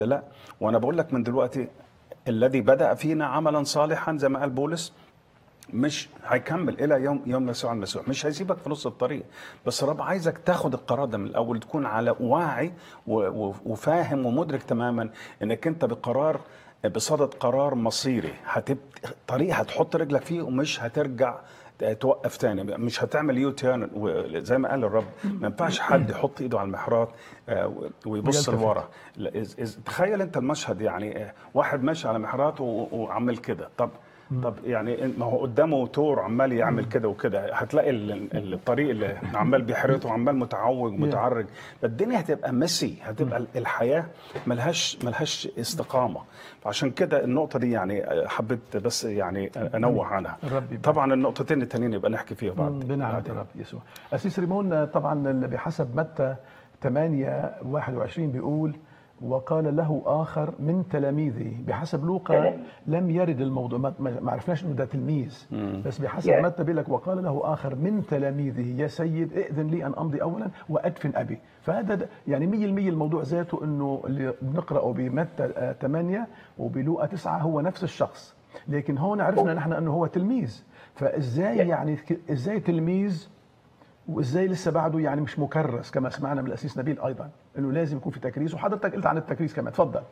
لا وانا بقول لك من دلوقتي الذي بدا فينا عملا صالحا زي ما قال بولس مش هيكمل الى يوم يوم يسوع المسيح مش هيسيبك في نص الطريق بس الرب عايزك تاخد القرار ده من الاول تكون على واعي و- و- وفاهم ومدرك تماما انك انت بقرار بصدد قرار مصيري هتب... طريق هتحط رجلك فيه ومش هترجع توقف تاني مش هتعمل يو تيرن زي ما قال الرب ما ينفعش حد يحط ايده على المحرات آه، ويبص ويلتفت. لورا لا، إز- إز- تخيل انت المشهد يعني آه، واحد ماشي على محرات و- وعمل كده طب طب يعني ما هو قدامه تور عمال يعمل كده وكده هتلاقي ال- ال- الطريق اللي عمال بيحرطه وعمال متعوج ومتعرج فالدنيا هتبقى ميسي هتبقى الحياه ملهاش ملهاش استقامه عشان كده النقطه دي يعني حبيت بس يعني انوه عنها الرب يبارك. طبعا النقطتين التانيين يبقى نحكي فيها بعد بنعمة بعدين. الرب يسوع أسيس ريمون طبعا اللي بحسب متى 8 21 بيقول وقال له آخر من تلاميذه بحسب لوقا تلاميذ. لم يرد الموضوع ما- ما ما عرفناش انه ده تلميذ بس بحسب Yeah. متى بيقول لك وقال له آخر من تلاميذه يا سيد ائذن لي أن أمضي أولا وأدفن أبي فهذا ده- يعني 100% الموضوع ذاته انه اللي بنقرأه بمتى آه، 8 وبلوقا 9 هو نفس الشخص لكن هون عرفنا نحن انه هو تلميذ فازاي Yeah. يعني ك- ازاي تلميذ وازاي لسه بعده يعني مش مكرس كما سمعنا من الاسيس نبيل ايضا انه لازم يكون في تكريس وحضرتك قلت عن التكريس كمان تفضل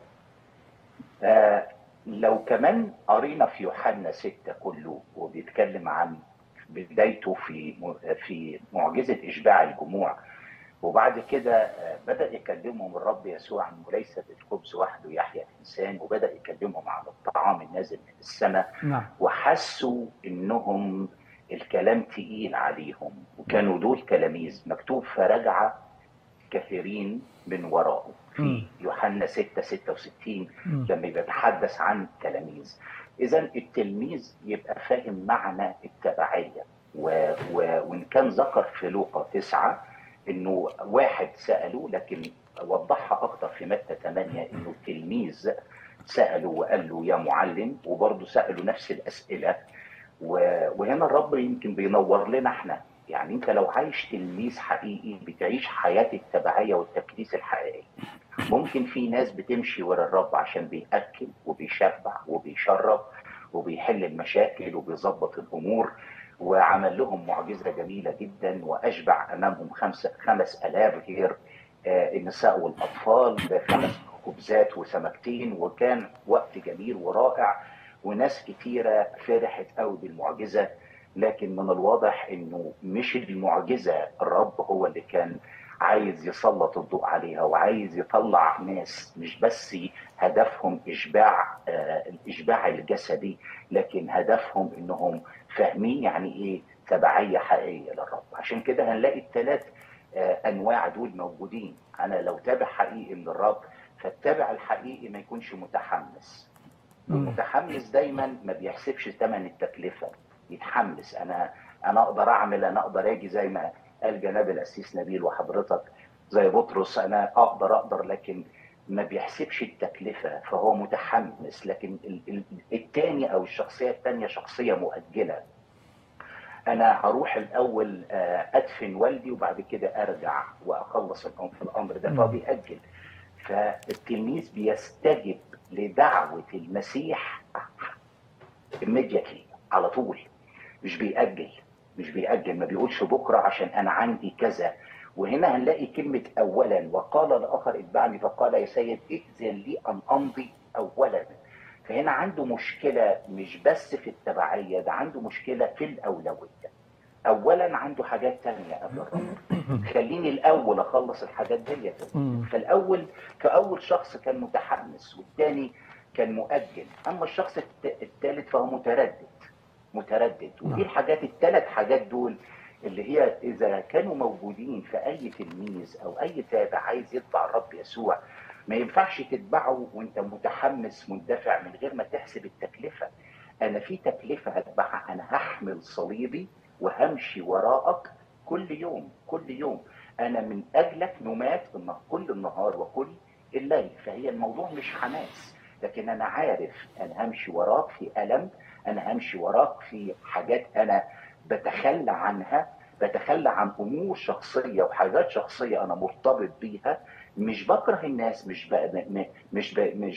آه لو كمان قرينا في يوحنا 6 كله وبيتكلم عن بدايته في م- في معجزه اشباع الجموع وبعد كده آه، بدا يكلمهم الرب يسوع انه ليس بالخبز وحده يحيا الانسان وبدا يكلمهم عن الطعام النازل من السماء نعم وحسوا انهم الكلام تقيل عليهم وكانوا دول تلاميذ مكتوب فرجع كثيرين من وراءه في مم. يوحنا 6 66 مم. لما بيتحدث عن التلاميذ اذا التلميذ يبقى فاهم معنى التبعيه و... و... وان كان ذكر في لوقا 9 انه واحد ساله لكن وضحها اكتر في متى 8 انه التلميذ ساله وقال له يا معلم وبرضه سالوا نفس الاسئله و- وهنا الرب يمكن بينور لنا احنا يعني انت لو عايش تلميذ حقيقي بتعيش حياه التبعيه والتكريس الحقيقي ممكن في ناس بتمشي ورا الرب عشان بيأكل وبيشبع وبيشرب وبيحل المشاكل وبيظبط الامور وعمل لهم معجزه جميله جدا واشبع امامهم خمسه خمس الاف غير آه، النساء والاطفال بخمس خبزات وسمكتين وكان وقت جميل ورائع وناس كتيره فرحت قوي بالمعجزه لكن من الواضح انه مش المعجزه الرب هو اللي كان عايز يسلط الضوء عليها وعايز يطلع ناس مش بس هدفهم اشباع آه الاشباع الجسدي لكن هدفهم انهم فاهمين يعني ايه تبعيه حقيقيه للرب عشان كده هنلاقي الثلاث آه انواع دول موجودين انا لو تابع حقيقي من الرب فالتابع الحقيقي ما يكونش متحمس والمتحمس دايما ما بيحسبش ثمن التكلفه يتحمس انا انا اقدر اعمل انا اقدر اجي زي ما قال جناب الاسيس نبيل وحضرتك زي بطرس انا اقدر اقدر لكن ما بيحسبش التكلفه فهو متحمس لكن ال- ال- التاني او الشخصيه التانيه شخصيه مؤجله انا هروح الاول آه، ادفن والدي وبعد كده ارجع واخلص الأم- في الامر ده فهو بيأجل فالتلميذ بيستجب لدعوه المسيح immediately على طول مش بيأجل مش بيأجل ما بيقولش بكرة عشان أنا عندي كذا وهنا هنلاقي كلمة أولا وقال الآخر اتبعني فقال يا سيد ائذن لي أن أمضي أولا فهنا عنده مشكلة مش بس في التبعية ده عنده مشكلة في الأولوية أولا عنده حاجات تانية قبل الرب خليني الأول أخلص الحاجات ديت فالأول كأول شخص كان متحمس والتاني كان مؤجل أما الشخص الت- التالت فهو متردد متردد ودي الحاجات الثلاث حاجات دول اللي هي اذا كانوا موجودين في اي تلميذ او اي تابع عايز يتبع الرب يسوع ما ينفعش تتبعه وانت متحمس مندفع من غير ما تحسب التكلفه انا في تكلفه هتبعها انا هحمل صليبي وهمشي وراءك كل يوم كل يوم انا من اجلك نمات النهار- كل النهار وكل الليل فهي الموضوع مش حماس لكن انا عارف انا همشي وراك في الم انا همشي وراك في حاجات انا بتخلى عنها بتخلى عن امور شخصيه وحاجات شخصيه انا مرتبط بيها مش بكره الناس مش ب... م- مش ب... مش